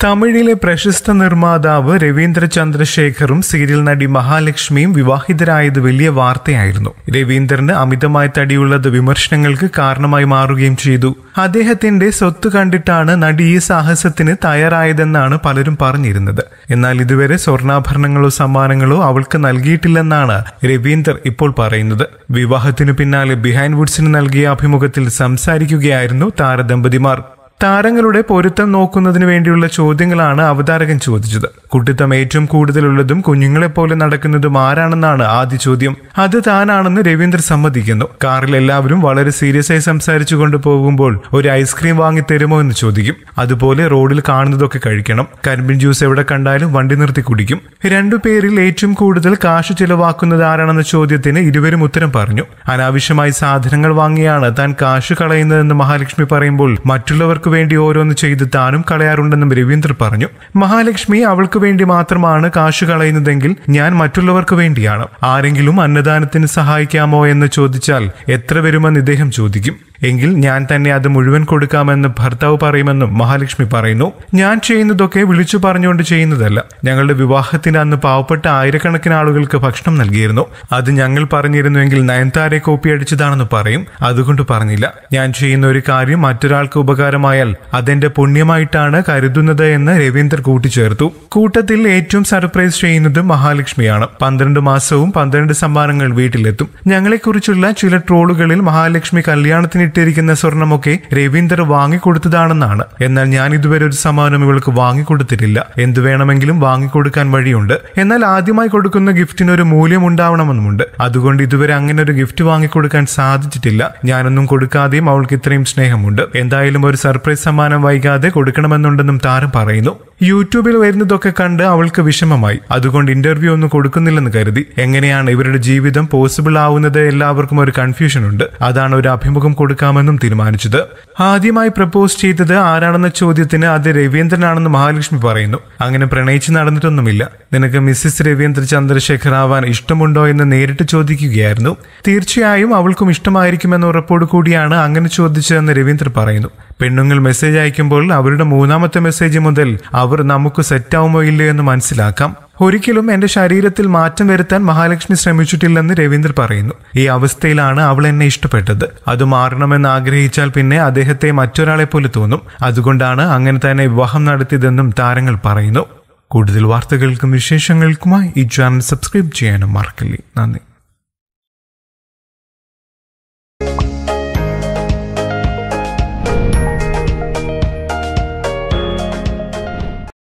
തമിഴിലെ പ്രശസ്ത നിർമ്മാതാവ് രവീന്ദ്ര ചന്ദ്രശേഖറും സീരിയൽ നടി മഹാലക്ഷ്മിയും വിവാഹിതരായത് വലിയ വാർത്തയായിരുന്നു രവീന്ദ്രന് അമിതമായ തടിയുള്ളത് വിമർശനങ്ങൾക്ക് കാരണമായി മാറുകയും ചെയ്തു അദ്ദേഹത്തിന്റെ സ്വത്ത് കണ്ടിട്ടാണ് നടി ഈ സാഹസത്തിന് തയ്യാറായതെന്നാണ് പലരും പറഞ്ഞിരുന്നത് എന്നാൽ ഇതുവരെ സ്വർണ്ണാഭരണങ്ങളോ സമ്മാനങ്ങളോ അവൾക്ക് നൽകിയിട്ടില്ലെന്നാണ് രവീന്ദർ ഇപ്പോൾ പറയുന്നത് വിവാഹത്തിനു പിന്നാലെ ബിഹൈൻഡ് വുഡ്സിന് നൽകിയ അഭിമുഖത്തിൽ സംസാരിക്കുകയായിരുന്നു താരദമ്പതിമാർ താരങ്ങളുടെ പൊരുത്തം നോക്കുന്നതിന് വേണ്ടിയുള്ള ചോദ്യങ്ങളാണ് അവതാരകൻ ചോദിച്ചത് കുട്ടിത്തം ഏറ്റവും കൂടുതലുള്ളതും കുഞ്ഞുങ്ങളെപ്പോലെ നടക്കുന്നതും ആരാണെന്നാണ് ആദ്യ ചോദ്യം അത് താനാണെന്ന് രവീന്ദ്ര സമ്മതിക്കുന്നു കാറിൽ എല്ലാവരും വളരെ സീരിയസ് ആയി സംസാരിച്ചു കൊണ്ട് പോകുമ്പോൾ ഒരു ഐസ്ക്രീം വാങ്ങി തരുമോ എന്ന് ചോദിക്കും അതുപോലെ റോഡിൽ കാണുന്നതൊക്കെ കഴിക്കണം കരിമ്പിൻ ജ്യൂസ് എവിടെ കണ്ടാലും വണ്ടി നിർത്തി കുടിക്കും രണ്ടു പേരിൽ ഏറ്റവും കൂടുതൽ കാശ് ചിലവാക്കുന്നത് ആരാണെന്ന ചോദ്യത്തിന് ഇരുവരും ഉത്തരം പറഞ്ഞു അനാവശ്യമായി സാധനങ്ങൾ വാങ്ങിയാണ് താൻ കാശ് കളയുന്നതെന്ന് മഹാലക്ഷ്മി പറയുമ്പോൾ മറ്റുള്ളവർക്ക് വേണ്ടി ഓരോന്ന് ചെയ്ത് താനും കളയാറുണ്ടെന്നും രവീന്ദ്ര പറഞ്ഞു മഹാലക്ഷ്മി അവൾക്ക് വേണ്ടി മാത്രമാണ് കാശ് കളയുന്നതെങ്കിൽ ഞാൻ മറ്റുള്ളവർക്ക് വേണ്ടിയാണ് ആരെങ്കിലും അന്നദാനത്തിന് സഹായിക്കാമോ എന്ന് ചോദിച്ചാൽ എത്ര വരുമെന്ന് ഇദ്ദേഹം ചോദിക്കും എങ്കിൽ ഞാൻ തന്നെ അത് മുഴുവൻ കൊടുക്കാമെന്ന് ഭർത്താവ് പറയുമെന്നും മഹാലക്ഷ്മി പറയുന്നു ഞാൻ ചെയ്യുന്നതൊക്കെ വിളിച്ചു പറഞ്ഞുകൊണ്ട് ചെയ്യുന്നതല്ല ഞങ്ങളുടെ വിവാഹത്തിന് അന്ന് പാവപ്പെട്ട ആയിരക്കണക്കിന് ആളുകൾക്ക് ഭക്ഷണം നൽകിയിരുന്നു അത് ഞങ്ങൾ പറഞ്ഞിരുന്നുവെങ്കിൽ നയൻതാരെ കോപ്പി അടിച്ചതാണെന്ന് പറയും അതുകൊണ്ട് പറഞ്ഞില്ല ഞാൻ ചെയ്യുന്ന ഒരു കാര്യം മറ്റൊരാൾക്ക് ഉപകാരമായാൽ അതെന്റെ പുണ്യമായിട്ടാണ് കരുതുന്നത് എന്ന് രവീന്ദ്ര കൂട്ടിച്ചേർത്തു കൂട്ടത്തിൽ ഏറ്റവും സർപ്രൈസ് ചെയ്യുന്നത് മഹാലക്ഷ്മിയാണ് പന്ത്രണ്ട് മാസവും പന്ത്രണ്ട് സമ്മാനങ്ങൾ വീട്ടിലെത്തും ഞങ്ങളെക്കുറിച്ചുള്ള ചില ട്രോളുകളിൽ മഹാലക്ഷ്മി കല്യാണത്തിന് ഇട്ടിരിക്കുന്ന സ്വർണമൊക്കെ രവീന്ദ്ര വാങ്ങിക്കൊടുത്തതാണെന്നാണ് എന്നാൽ ഞാൻ ഇതുവരെ ഒരു സമ്മാനം ഇവൾക്ക് വാങ്ങിക്കൊടുത്തിട്ടില്ല എന്തു വേണമെങ്കിലും വാങ്ങിക്കൊടുക്കാൻ വഴിയുണ്ട് എന്നാൽ ആദ്യമായി കൊടുക്കുന്ന ഗിഫ്റ്റിന് ഒരു മൂല്യം ഉണ്ടാവണമെന്നുമുണ്ട് അതുകൊണ്ട് ഇതുവരെ അങ്ങനെ ഒരു ഗിഫ്റ്റ് വാങ്ങിക്കൊടുക്കാൻ സാധിച്ചിട്ടില്ല ഞാനൊന്നും കൊടുക്കാതെയും അവൾക്ക് ഇത്രയും സ്നേഹമുണ്ട് എന്തായാലും ഒരു സർപ്രൈസ് സമ്മാനം വൈകാതെ കൊടുക്കണമെന്നുണ്ടെന്നും താരം പറയുന്നു യൂട്യൂബിൽ വരുന്നതൊക്കെ കണ്ട് അവൾക്ക് വിഷമമായി അതുകൊണ്ട് ഇന്റർവ്യൂ ഒന്നും കൊടുക്കുന്നില്ലെന്ന് കരുതി എങ്ങനെയാണ് ഇവരുടെ ജീവിതം പോസിബിൾ ആവുന്നത് എല്ലാവർക്കും ഒരു കൺഫ്യൂഷൻ ഉണ്ട് അതാണ് ഒരു അഭിമുഖം കൊടുക്കാമെന്നും തീരുമാനിച്ചത് ആദ്യമായി പ്രപ്പോസ് ചെയ്തത് ആരാണെന്ന ചോദ്യത്തിന് അത് രവീന്ദ്രനാണെന്ന് മഹാലക്ഷ്മി പറയുന്നു അങ്ങനെ പ്രണയിച്ച് നടന്നിട്ടൊന്നുമില്ല നിനക്ക് മിസ്സിസ് രവീന്ദ്ര ചന്ദ്രശേഖർ ആവാൻ ഇഷ്ടമുണ്ടോ എന്ന് നേരിട്ട് ചോദിക്കുകയായിരുന്നു തീർച്ചയായും അവൾക്കും ഇഷ്ടമായിരിക്കുമെന്ന ഉറപ്പോടു കൂടിയാണ് അങ്ങനെ ചോദിച്ചതെന്ന് രവീന്ദ്ര പറയുന്നു പെണ്ണുങ്ങൾ മെസ്സേജ് അയക്കുമ്പോൾ അവരുടെ മൂന്നാമത്തെ മെസ്സേജ് മുതൽ അവർ നമുക്ക് സെറ്റാവുമോ ഇല്ലയോ എന്ന് മനസ്സിലാക്കാം ഒരിക്കലും എന്റെ ശരീരത്തിൽ മാറ്റം വരുത്താൻ മഹാലക്ഷ്മി ശ്രമിച്ചിട്ടില്ലെന്ന് രവീന്ദ്ര പറയുന്നു ഈ അവസ്ഥയിലാണ് അവൾ എന്നെ ഇഷ്ടപ്പെട്ടത് അത് മാറണമെന്ന് ആഗ്രഹിച്ചാൽ പിന്നെ അദ്ദേഹത്തെ മറ്റൊരാളെ പോലെ തോന്നും അതുകൊണ്ടാണ് അങ്ങനെ തന്നെ വിവാഹം നടത്തിയതെന്നും താരങ്ങൾ പറയുന്നു കൂടുതൽ വാർത്തകൾക്കും വിശേഷങ്ങൾക്കുമായി ഈ ചാനൽ സബ്സ്ക്രൈബ് ചെയ്യാനും മറക്കില്ലേ നന്ദി